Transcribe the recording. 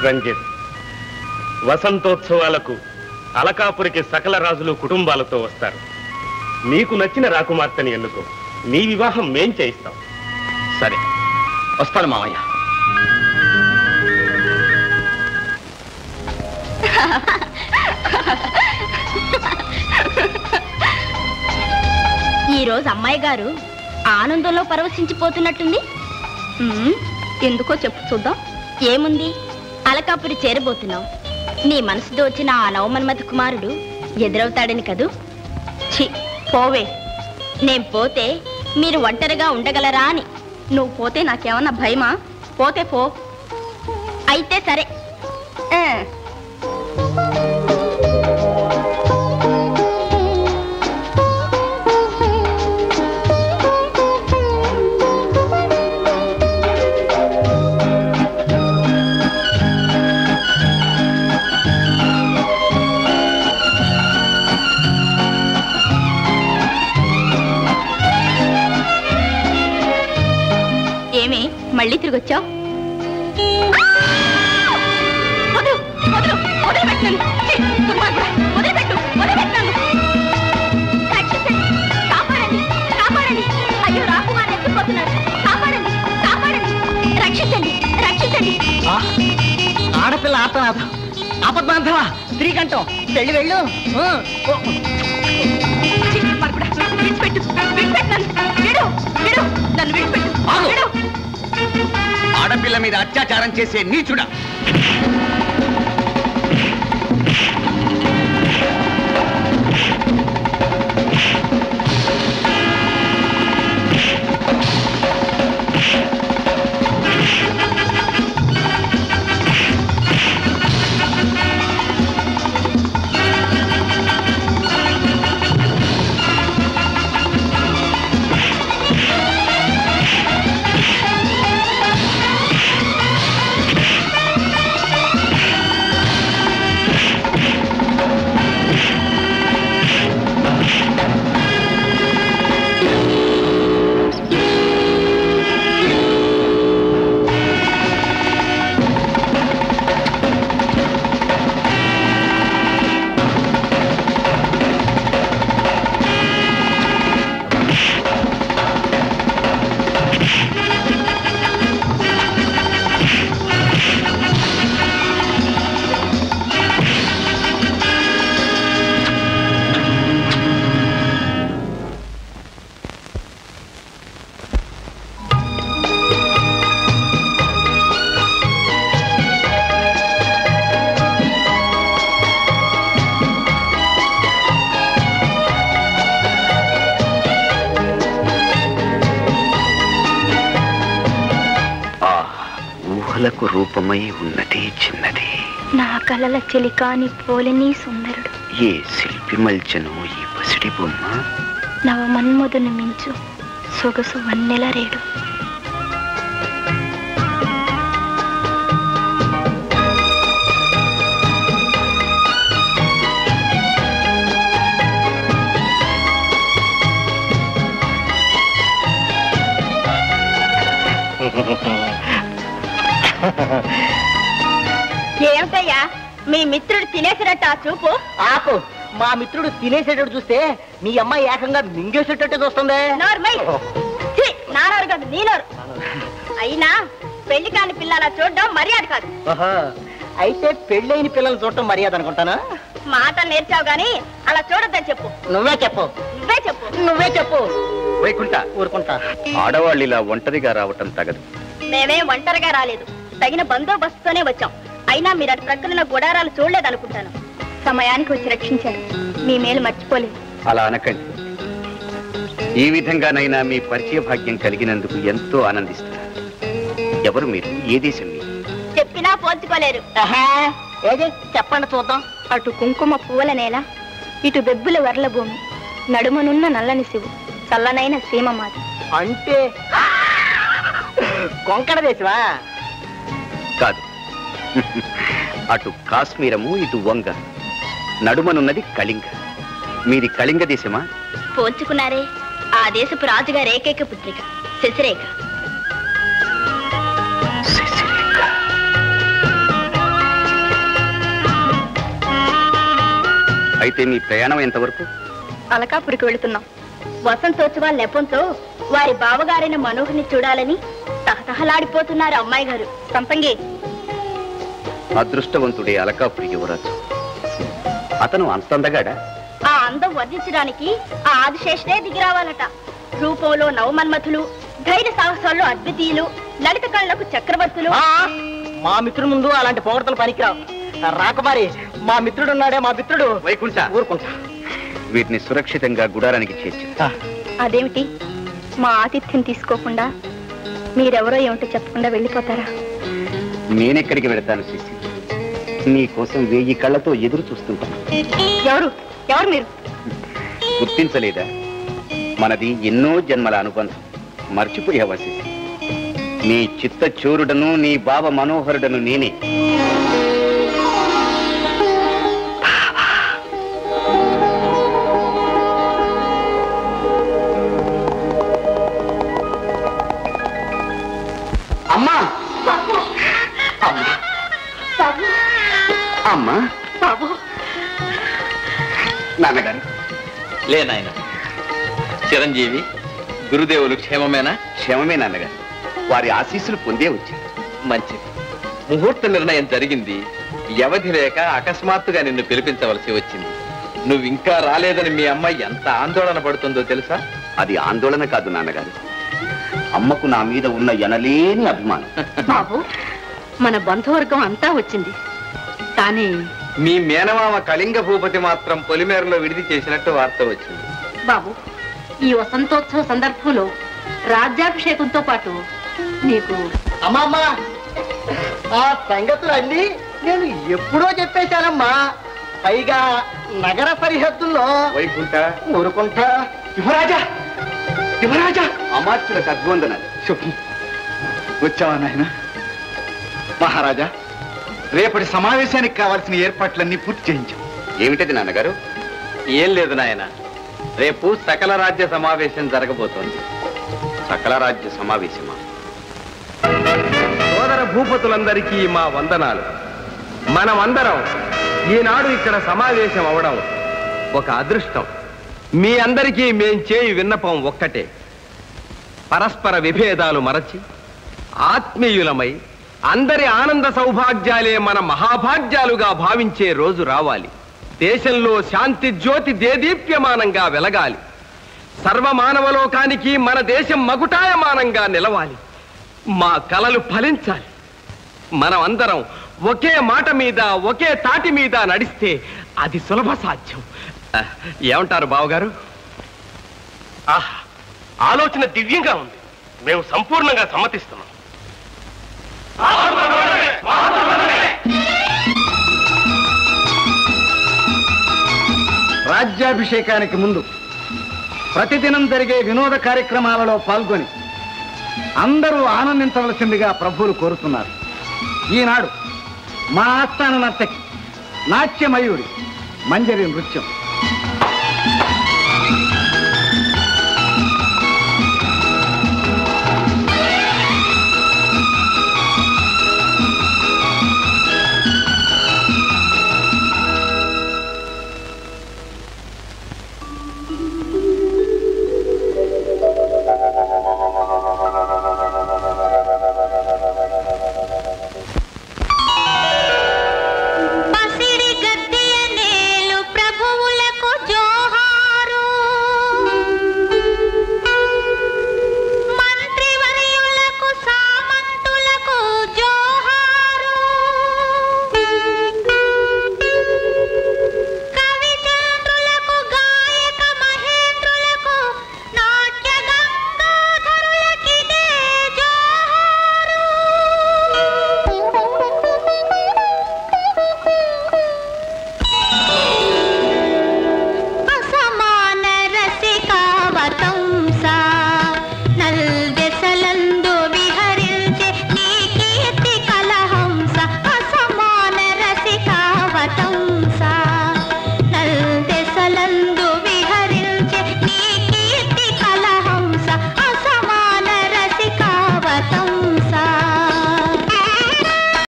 రంజిత్ వసంతోత్సవాలకు అలకాపురికి సకల రాజులు కుటుంబాలతో వస్తారు మీకు నచ్చిన రాకుమార్తెని ఎన్నుకో నీ వివాహం మేం చేయిస్తాం సరే వస్తాను మామయ్య ఈ రోజు అమ్మాయి గారు ఆనందంలో పరవశించిపోతున్నట్టుంది ఉమ్, ఎందుకో చెప్పు చూద్దాం ఏముంది అలకాపురి చేరబోతున్నావు నీ మనసు దోచిన ఆ నవమన్మథ కుమారుడు ఎదురవుతాడని కదూ ఛీ పోవే నేను పోతే మీరు ఒంటరిగా ఉండగలరా అని నువ్వు పోతే నాకేమన్నా భయమా పోతే పో అయితే సరే ఆ. ఏమి మళ్ళీ తిరిగి వచ్చావు రక్షించండి రక్షించండి ఆడపిల్ల ఆపనాథ ఆపద్బాంధవ స్త్రీకంఠం వెళ్ళి వెళ్ళు ఆ, ఓ. ఛీ, మరపుడా, విడిచిపెట్టు విడిచిపెట్టు నన్ను. విడు విడు నన్ను విడిచిపెట్టు ఆగు. విడు ఆడపిల్ల మీద అత్యాచారం చేసే నీచుడా ఆ ఊహలకు రూపమై ఉన్నది చిన్నది నా కలల చెలికాని పోలిని సుందరుడు ఏ శిల్పి మల్చను ఈ పసిడి బొమ్మ నవ మన్మధుని మించు సొగసు వన్నెల రేడు ఏమిటయ్యా మీ మిత్రుడు తినేసినట్టు ఆ చూపు ఆపు మా మిత్రుడు తినేసేటట్టు చూస్తే మీ అమ్మాయి ఏకంగా మింగేసేటట్టు చూస్తుంది నోర్మై ఛీ, నా నోరు కాదు నీ నోరు అయినా పెళ్లి కాని పిల్లల చూడడం మర్యాద కాదు ఓహో, అయితే పెళ్ళైన పిల్లలు చూడటం మర్యాద అనుకుంటాను మాటలు నేర్చావు గాని అలా చూడొద్దని చెప్పు నువ్వే చెప్పు నువ్వే చెప్పు నువ్వే చెప్పు వైకుంఠ ఊరుకుంటా ఆడవాళ్ళు ఇలా ఒంటరిగా రావటం తగదు మేమేం ఒంటరిగా రాలేదు తగిన బందోబస్తుతోనే వచ్చాం అయినా మీరు అటు ప్రక్కన గుడారాలు చూడలేదనుకుంటాను సమయానికి వచ్చి రక్షించారు మీ మేలు మర్చిపోలేదు అలా అనకండి ఈ విధంగానైనా మీ పరిచయ భాగ్యం కలిగినందుకు ఎంతో ఆనందిస్తున్నారు ఎవరు మీరు ఏ దేశం మీరు చెప్పినా పోల్చుకోలేరు ఆహా, ఏది చెప్పండి చూద్దాం అటు కుంకుమ పువ్వుల నేల ఇటు బెబ్బుల వర్ల భూమి నడుమనున్న నల్లని శివు చల్లనైన సీమ మాది అంటే కొంకణ దేశమా కాదు అటు కాశ్మీరము ఇటు వంగ నడుమనున్నది కళింగ మీది కళింగ దేశమా పోల్చుకున్నారే ఆ దేశపు రాజుగారి ఏకైక పుత్రిక శశిరేఖ శశిరేఖ అయితే మీ ప్రయాణం ఎంతవరకు అలకాపురికి వెళుతున్నాం వసంతోత్సవాల నెపంతో వారి బావగారైన మనోహర్ని చూడాలని తహతహలాడిపోతున్నారు అమ్మాయి గారు సంపంగి అదృష్టవంతుడే అలకాపురి యువరాజు అతను అంతందగాడా ఆ అందం వర్ణించడానికి ఆ ఆదిశేషనే దిగిరావాలట రూపంలో నవమన్మథులు ధైర్య సాహసాల్లో అద్వితీయులు లలిత కళ్ళకు చక్రవర్తులు ఆ, మా మిత్రుడి ముందు అలాంటి పొగడతలు పనికిరావు రాకుమారి మా మిత్రుడు ఉన్నాడే మా మిత్రుడు వైకుంఠ ఊరుకుంటా వీటిని సురక్షితంగా గుడారానికి చేర్చు ఆ, అదేమిటి మా ఆతిథ్యం తీసుకోకుండా మీరెవరో ఏమిటో చెప్పకుండా వెళ్ళిపోతారా నేనెక్కడికి వెళతాను శిశి నీ కోసం వెయ్యి కళ్ళతో ఎదురు చూస్తుంటాను ఎవరు ఎవరు మీరు గుర్తించలేదా మనది ఎన్నో జన్మల అనుబంధం మర్చిపోయావా శిశి నీ చిత్త చోరుడను నీ బావ మనోహరుడను నేనే అమ్మా అమ్మా నాన్నగారు లే నాయన చిరంజీవి గురుదేవులు క్షేమమేనా క్షేమమే నాన్నగారు వారి ఆశీస్సులు పొందే వచ్చారు మంచిది ముహూర్త నిర్ణయం జరిగింది వ్యవధి లేక అకస్మాత్తుగా నిన్ను పిలిపించవలసి వచ్చింది నువ్వు ఇంకా రాలేదని మీ అమ్మాయి ఎంత ఆందోళన పడుతుందో తెలుసా అది ఆందోళన కాదు నాన్నగారు అమ్మకు నా మీద ఉన్న ఎనలేని అభిమానం బాబు మన బంధువర్గం అంతా వచ్చింది కానీ మీ మేనమామ కళింగ భూపతి మాత్రం పొలిమేరలో విడిది చేసినట్టు వార్త వచ్చింది బాబు ఈ వసంతోత్సవ సందర్భంలో రాజ్యాభిషేకంతో పాటు నీకు అమ్మా అమ్మా ఆ సంగతులు అన్ని నేను ఎప్పుడో చెప్పేశానమ్మా పైగా నగర సరిహద్దుల్లో వైకుంఠ ఊరుకుంటా యువరాజా యువరాజా అమాత్యులకు అద్వందనాలు శుభం వచ్చావా నాయన మహారాజా రేపటి సమావేశానికి కావాల్సిన ఏర్పాట్లన్నీ పూర్తి చేయించాం ఏమిటది నాన్నగారు ఏం లేదు నాయన రేపు సకల రాజ్య సమావేశం జరగబోతోంది సకల రాజ్య సమావేశమా సోదర భూపతులందరికీ మా వందనాలు మనమందరం ఈనాడు ఇక్కడ సమావేశం అవడం ఒక అదృష్టం మీ అందరికీ మేం చేయి విన్నపం ఒక్కటే పరస్పర విభేదాలు మరచి ఆత్మీయులమై అందరి ఆనంద సౌభాగ్యాలే మన మహాభాగ్యాలుగా భావించే రోజు రావాలి దేశంలో శాంతి జ్యోతి దేదీప్యమానంగా వెలగాలి సర్వమానవలోకానికి మన దేశం మగుటాయమానంగా నిలవాలి మా కలలు ఫలించాలి మనం అందరం ఒకే మాట మీద ఒకే తాటి మీద నడిస్తే అది సులభ సాధ్యం ఆ, ఏమంటారు బావగారు ఆహా ఆలోచన దివ్యంగా ఉంది మేము సంపూర్ణంగా సమ్మతిస్తున్నాం రాజ్యాభిషేకానికి ముందు ప్రతిదినం జరిగే వినోద కార్యక్రమాలలో పాల్గొని అందరూ ఆనందించవలసిందిగా ప్రభువులు కోరుతున్నారు ఈనాడు మా ఆస్థాన నర్తకి నాట్యమయూరి మంజరి నృత్యం